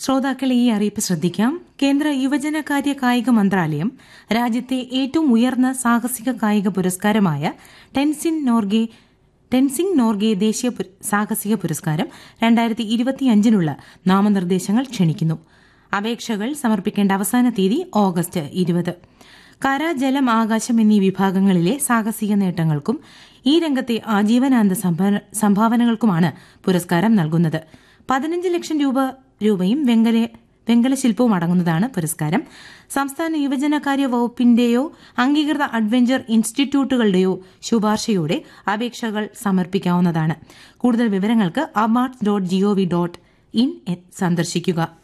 ശ്രോതാക്കളെ ഈ അറിയിപ്പ് ശ്രദ്ധിക്കാം കേന്ദ്ര യുവജനകാര്യ കായിക മന്ത്രാലയം രാജ്യത്തെ ഏറ്റവും ഉയർന്ന സാഹസിക കായിക പുരസ്കാരമായ ടെൻസിൻ നോർഗെ ടെൻസിംഗ് നോർഗെ ദേശീയ പു- സാഹസിക പുരസ്കാരം രണ്ടായിരത്തി ഇരുപത്തിയഞ്ചിനുള്ള നാമനിർദ്ദേശങ്ങൾ ക്ഷണിക്കുന്നു അപേക്ഷകൾ സമർപ്പിക്കേണ്ട അവസാന തീയതി ഓഗസ്റ്റ് ഇരുപത് കര ജലം ആകാശം എന്നീ വിഭാഗങ്ങളിലെ സാഹസിക നേട്ടങ്ങൾക്കും ഈ രംഗത്തെ ആജീവനാന്ത സംഭാ- സംഭാവനകൾക്കുമാണ് പുരസ്കാരം നൽകുന്നത് പതിനഞ്ച് ലക്ഷം രൂപ രൂപയും വെങ്കല വെങ്കല ശില്പവും അടങ്ങുന്നതാണ് പുരസ്കാരം സംസ്ഥാന യുവജനകാര്യ വകുപ്പിന്റെയോ അംഗീകൃത അഡ്വഞ്ചർ ഇൻസ്റ്റിറ്റ്യൂട്ടുകളുടെയോ ശുപാർശയോടെ അപേക്ഷകൾ സമർപ്പിക്കാവുന്നതാണ് കൂടുതൽ വിവരങ്ങൾക്ക് awards dot G O V dot in സന്ദർശിക്കുക